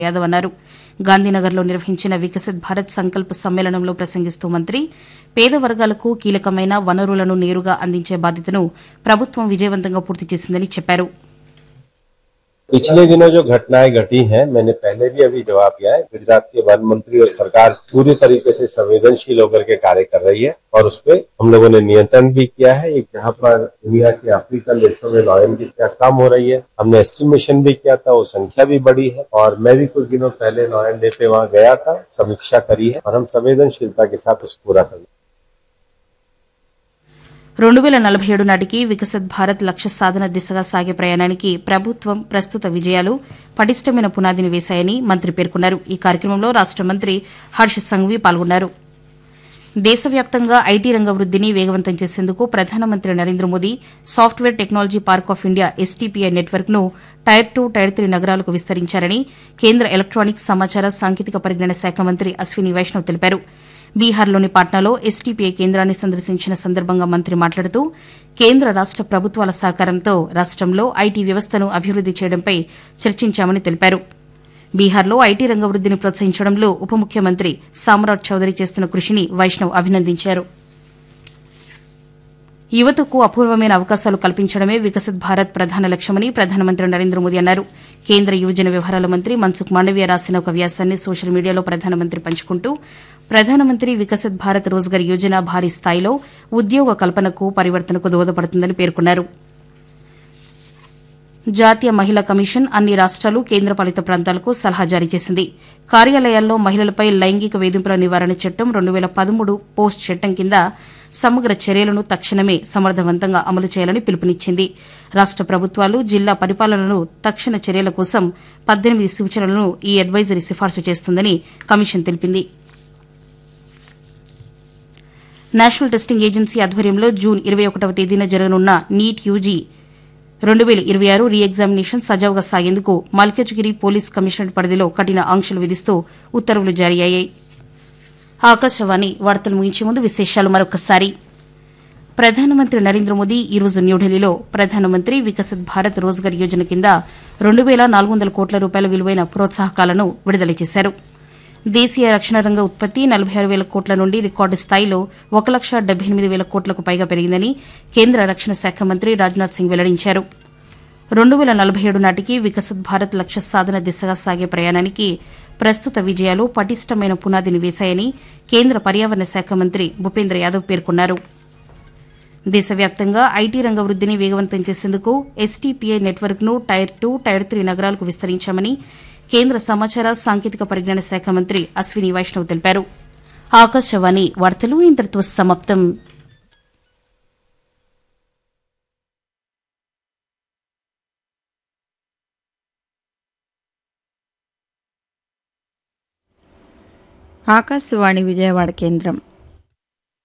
యాదవ్ అన్నారు గాంధీనగర్లో నిర్వహించిన వికసిత్ భారత్ సంకల్ప్ సమ్మేళనంలో ప్రసంగిస్తూ మంత్రి పేద వర్గాలకు కీలకమైన వనరులను నేరుగా అందించే బాధ్యతను ప్రభుత్వం విజయవంతంగా పూర్తి చేసిందని చెప్పారు पिछले दिनों जो घटनाएं घटी हैं मैंने पहले भी अभी जवाब दिया है गुजरात के वन मंत्री और सरकार पूरी तरीके से संवेदनशील होकर के कार्य कर रही है और उस पर हम लोगों ने नियंत्रण भी किया है एक जहाँ पर दुनिया के अफ्रीकन देशों में लॉयन की संख्या कम हो रही है हमने एस्टिमेशन भी किया था वो संख्या भी बढ़ी है और मैं भी कुछ दिनों पहले लॉयन डे पे वहाँ गया था समीक्षा करी है और हम संवेदनशीलता के साथ उसको पूरा कर రెండు వేల నలభై ఏడు నాటికి వికసిత్ భారత్ లక్ష్య సాధన దిశగా సాగే ప్రయాణానికి ప్రభుత్వం ప్రస్తుత విజయాలు పటిష్టమైన పునాదిని వేశాయని మంత్రి పేర్కొన్నారు ఈ కార్యక్రమంలో రాష్ట మంత్రి హర్ష్ సంఘవి పాల్గొన్నారు దేశవ్యాప్తంగా ఐటీ రంగ వృద్దిని వేగవంతం చేసేందుకు ప్రధానమంత్రి Narendra Modi software technology park of India STPI network ను టైర్ టూ టైర్ త్రీ నగరాలకు విస్తరించారని కేంద్ర ఎలక్టానిక్స్ సమాచార సాంకేతిక పరిజ్ఞాన శాఖ మంత్రి అశ్విని వైష్ణవ్ తెలిపారు బీహార్లోని పాట్నాలో ఎస్టీపీఐ కేంద్రాన్ని సందర్శించిన సందర్భంగా మంత్రి మాట్లాడుతూ కేంద్ర రాష్ట ప్రభుత్వాల సహకారంతో రాష్టంలో ఐటీ వ్యవస్థను అభివృద్ది చేయడంపై చర్చించామని తెలిపారు బీహార్లో ఐటీ రంగ వృద్దిని ప్రోత్సహించడంలో ఉప ముఖ్యమంత్రి సామ్రాట్ చౌదరి చేస్తున్న కృషిని వైష్ణవ్ అభినందించారు యువతకు అపూర్వమైన అవకాశాలు కల్పించడమే వికసిత్ భారత్ ప్రధాన లక్ష్యమని ప్రధానమంత్రి నరేంద్ర మోదీ అన్నారు కేంద్ర యువజన వ్యవహారాల మంత్రి మన్సుఖ్ మాండవీయ రాసిన ఒక వ్యాసాన్ని సోషల్ మీడియాలో ప్రధానమంత్రి పంచుకుంటూ ప్రధానమంత్రి వికసిత్ భారత్ రోజ్గార్ యోజన భారీ స్థాయిలో ఉద్యోగ కల్పనకు పరివర్తనకు దోహదపడుతుందని పేర్కొన్నారు జాతీయ మహిళా కమిషన్ అన్ని రాష్ట్రాలు కేంద్రపాలిత ప్రాంతాలకు సలహా జారీ చేసింది కార్యాలయాల్లో మహిళలపై లైంగిక వేధింపుల నివారణ చట్టం రెండు వేల పదమూడు పోస్ట్ చట్టం కింద సమగ్ర చర్యలను తక్షణమే సమర్థవంతంగా అమలు చేయాలని పిలుపునిచ్చింది రాష్ట ప్రభుత్వాలు జిల్లా పరిపాలనలు తక్షణ చర్యల కోసం పద్దెనిమిది సూచనలను ఈ అడ్వైజరీ సిఫార్సు చేస్తుందని కమిషన్ తెలిపింది నేషనల్ టెస్టింగ్ ఏజెన్సీ ఆధ్వర్యంలో జూన్ ఇరవై ఒకటవ తేదీన జరగనున్న నీట్ యూజీ రెండు వేల ఇరవై ఆరు రీ ఎగ్జామినేషన్ సజావుగా సాగేందుకు మల్కజ్గిరి పోలీస్ కమిషనరేట్ పరిధిలో కఠిన ఆంక్షలు విధిస్తూ ఉత్తర్వులు జారీ అయ్యాయి ఆకాశవాణి వార్తలు ముగించే ముందు విశేషాలు మరొకసారి ప్రధానమంత్రి నరేంద్ర మోదీ ఈరోజు న్యూఢిల్లీలో ప్రధానమంత్రి వికసిత్ భారత్ రోజ్గార్ యోజన కింద రెండు వేల నాలుగు వందల కోట్ల రూపాయల విలువైన ప్రోత్సాహకాలను విడుదల చేశారు దేశీయ రక్షణ రంగ ఉత్పత్తి నలభై ఆరు వేల కోట్ల నుండి రికార్డు స్థాయిలో ఒక లక్ష డెబ్బై ఎనిమిది వేల కోట్లకు పైగా పెరిగిందని కేంద్ర రక్షణ శాఖ మంత్రి రాజ్నాథ్ సింగ్ వెల్లడించారు రెండు వేల నలభై ఏడు నాటికి వికసిత్ భారత్ లక్ష్య సాధన దిశగా సాగే ప్రయాణానికి ప్రస్తుత విజయాలు పటిష్టమైన పునాదిని వేశాయని కేంద్ర పర్యావరణ శాఖ మంత్రి భూపేంద్ర యాదవ్ పేర్కొన్నారు దేశవ్యాప్తంగా ఐటీ రంగ వృద్దిని వేగవంతం చేసేందుకు ఎస్టీపీఐ నెట్వర్క్ ను టైర్ టూ టైర్ త్రీ నగరాలకు విస్తరించామని కేంద్ర సమాచార సాంకేతిక పరిజ్ఞాన శాఖ మంత్రి అశ్విని వైష్ణవ్ తెలిపారు ఆకాశవాణి వార్తలు ఇంతటితో సమాప్తం ఆకాశవాణి విజయవాడ కేంద్రం